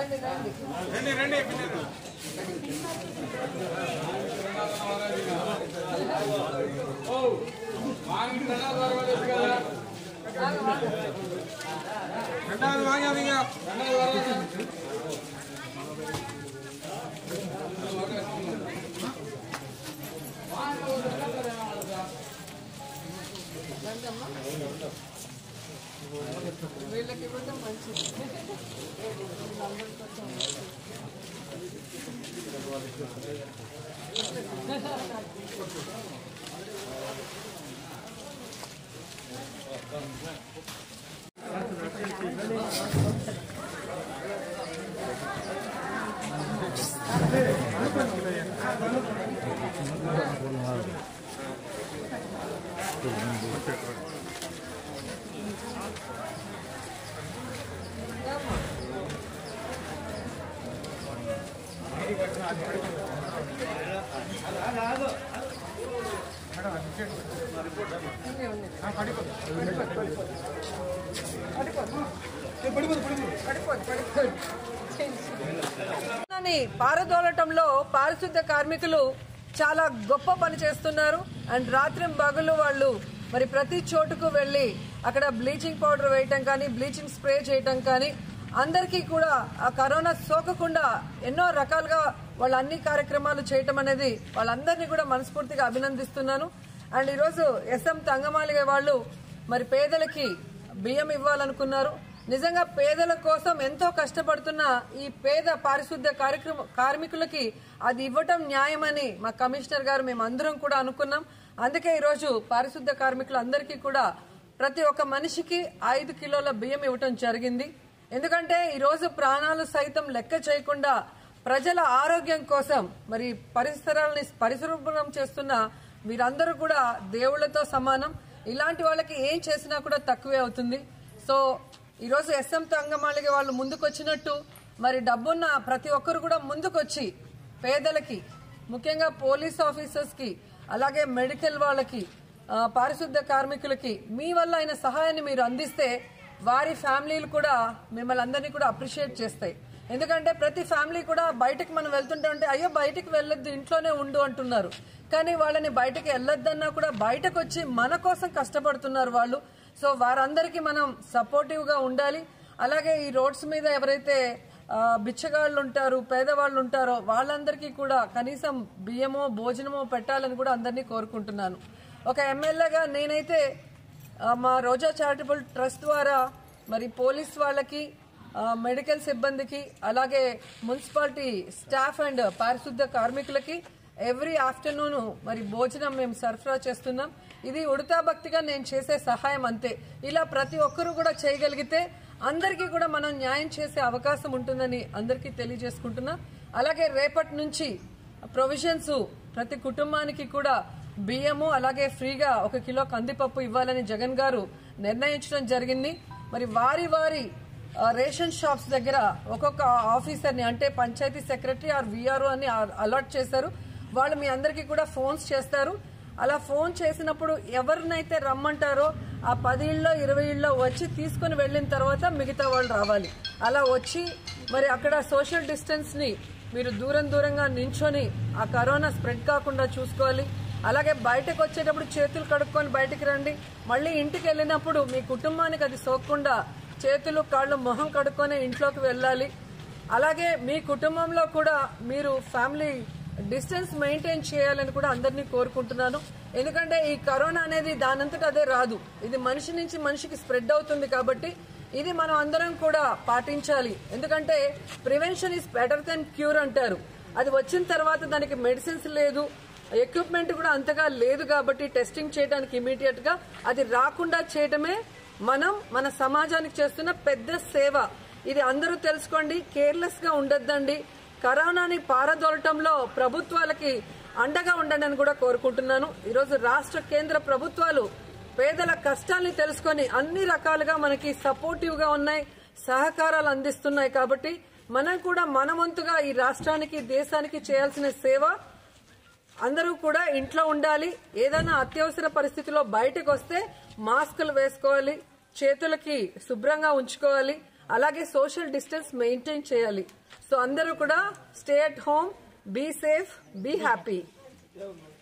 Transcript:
రండి రండి రండి రండి పిల్లలు. ఓ, వానికి దండాలు పర్వాలేదు కదా? దండాలు వాగాలి ఇక. దండాలు పర్వాలేదు. వీళ్ళకి ఇవ్వడం మంచిది అని పారదోలటంలో పారిశుద్ధ కార్మికులు చాలా గొప్ప పని చేస్తున్నారు అండ్ రాత్రి పగలు వాళ్ళు మరి ప్రతి చోటుకు వెళ్ళి అక్కడ బ్లీచింగ్ పౌడర్ వేయటం కానీ బ్లీచింగ్ స్ప్రే చేయటం కానీ అందరికీ కూడా ఆ కరోనా సోకకుండా ఎన్నో రకాలుగా వాళ్ళు అన్ని కార్యక్రమాలు చేయటం అనేది వాళ్ళందరినీ కూడా మనస్ఫూర్తిగా అభినందిస్తున్నాను అండ్ ఈరోజు ఎస్ఎం తంగమాలిగ వాళ్ళు మరి పేదలకి బియ్యం ఇవ్వాలనుకున్నారు నిజంగా పేదల కోసం ఎంతో కష్టపడుతున్న ఈ పేద పారిశుద్ధ్య కార్యక్రమ కార్మికులకి అది ఇవ్వటం న్యాయమని మా కమిషనర్ గారు మేము అందరం కూడా అనుకున్నాం అందుకే ఈరోజు పారిశుద్ధ్య కార్మికులు అందరికీ కూడా ప్రతి ఒక్క మనిషికి ఐదు కిలోల బియ్యం ఇవ్వటం జరిగింది ఎందుకంటే ఈ రోజు ప్రాణాలు సైతం లెక్క చేయకుండా ప్రజల ఆరోగ్యం కోసం మరి పరిసరాలని పరిశుభ్రం చేస్తున్న మీరందరూ కూడా దేవుళ్లతో సమానం ఇలాంటి వాళ్ళకి ఏం చేసినా కూడా తక్కువే అవుతుంది సో ఈ రోజు ఎస్ఎం తంగమాళిగ వాళ్ళు ముందుకొచ్చినట్టు మరి డబ్బున్న ప్రతి ఒక్కరు కూడా ముందుకొచ్చి పేదలకి ముఖ్యంగా పోలీస్ ఆఫీసర్స్ కి అలాగే మెడికల్ వాళ్ళకి ఆ, పారిశుద్ధ కార్మికులకి మీ వల్ల అయిన సహాయాన్ని మీరు అందిస్తే వారి ఫ్యామిలీలు కూడా మిమ్మల్ని అందరినీ కూడా అప్రిషియేట్ చేస్తాయి ఎందుకంటే ప్రతి ఫ్యామిలీ కూడా బయటకు మనం వెళ్తుంటే అంటే అయ్యో బయటకు వెళ్ళొద్దు ఇంట్లోనే ఉండు అంటున్నారు కానీ వాళ్ళని బయటకు వెళ్ళొద్దన్నా కూడా బయటకు వచ్చి మన కోసం కష్టపడుతున్నారు వాళ్ళు సో వారందరికీ మనం సపోర్టివ్ గా ఉండాలి అలాగే ఈ రోడ్స్ మీద ఎవరైతే ఆ, బిచ్చగాళ్ళు ఉంటారు పేదవాళ్ళు ఉంటారో వాళ్ళందరికీ కూడా కనీసం బియ్యమో భోజనమో పెట్టాలని కూడా అందరినీ కోరుకుంటున్నాను ఒక ఎమ్మెల్యేగా నేనైతే ఆ, మా రోజా చారిటబుల్ ట్రస్ట్ ద్వారా మరి పోలీస్ వాళ్ళకి ఆ, మెడికల్ సిబ్బందికి అలాగే మున్సిపాలిటీ స్టాఫ్ అండ్ పారిశుద్ధ కార్మికులకి ఎవ్రీ ఆఫ్టర్నూన్ మరి భోజనం మేము సరఫరా చేస్తున్నాం ఇది ఉడతా భక్తిగా నేను చేసే సహాయం అంతే ఇలా ప్రతి ఒక్కరూ కూడా చేయగలిగితే అందరికీ కూడా మనం న్యాయం చేసే అవకాశం ఉంటుందని అందరికీ తెలియజేసుకుంటున్నా అలాగే రేపటి నుంచి ప్రొవిజన్స్ ప్రతి కుటుంబానికి కూడా బియ్యము అలాగే ఫ్రీగా ఒక కిలో కందిపప్పు ఇవ్వాలని జగన్ గారు నిర్ణయించడం జరిగింది మరి వారి వారి ఆ, రేషన్ షాప్స్ దగ్గర ఒక్కొక్క ఆఫీసర్ని అంటే పంచాయతీ సెక్రటరీ ఆర్ విఆర్ఓ అని అలాట్ చేశారు వాళ్ళు మీ అందరికీ కూడా ఫోన్స్ చేస్తారు అలా ఫోన్ చేసినప్పుడు ఎవరినైతే రమ్మంటారో ఆ పది ఇళ్ళలో ఇరవై ఇళ్ళలో వచ్చి తీసుకుని వెళ్ళిన తర్వాత మిగతా వాళ్ళు రావాలి అలా వచ్చి మరి అక్కడ సోషల్ డిస్టెన్స్ ని మీరు దూరం దూరంగా నించొని ఆ కరోనా స్ప్రెడ్ కాకుండా చూసుకోవాలి అలాగే బయటకు వచ్చేటప్పుడు చేతులు కడుక్కొని బయటికి రండి మళ్ళీ ఇంటికి వెళ్ళినప్పుడు మీ కుటుంబానికి అది సోకకుండా చేతులు కాళ్ళు మొహం కడుక్కొని ఇంట్లోకి వెళ్ళాలి అలాగే మీ కుటుంబంలో కూడా మీరు ఫ్యామిలీ డిస్టెన్స్ మెయింటైన్ చేయాలని కూడా అందరినీ కోరుకుంటున్నాను ఎందుకంటే ఈ కరోనా అనేది దానంతట అదే రాదు ఇది మనిషి నుంచి మనిషికి స్ప్రెడ్ అవుతుంది కాబట్టి ఇది మనం అందరం కూడా పాటించాలి ఎందుకంటే prevention is better than cure అంటారు అది వచ్చిన తర్వాత దానికి మెడిసిన్స్ లేదు ఎక్విప్మెంట్ కూడా అంతగా లేదు కాబట్టి టెస్టింగ్ చేయడానికి ఇమీడియట్ గా అది రాకుండా చేయటమే మనం మన సమాజానికి చేస్తున్న పెద్ద సేవ ఇది అందరూ తెలుసుకోండి కేర్లెస్ గా ఉండొద్దండి కరోనాని పారదోలటంలో ప్రభుత్వాలకి అండగా ఉండండి అని కూడా కోరుకుంటున్నాను ఈరోజు రాష్ట్ర కేంద్ర ప్రభుత్వాలు పేదల కష్టాల్ని తెలుసుకొని అన్ని రకాలుగా మనకి సపోర్టివ్ గా ఉన్నాయి సహకారాలు అందిస్తున్నాయి కాబట్టి మనం కూడా మనవంతుగా ఈ రాష్ట్రానికి దేశానికి చేయాల్సిన సేవ అందరూ కూడా ఇంట్లో ఉండాలి ఏదైనా అత్యవసర పరిస్థితిలో బయటకు వస్తే మాస్కులు వేసుకోవాలి చేతులకి శుభ్రంగా ఉంచుకోవాలి అలాగే సోషల్ డిస్టెన్స్ మెయింటైన్ చేయాలి సో అందరూ కూడా stay at home be safe be happy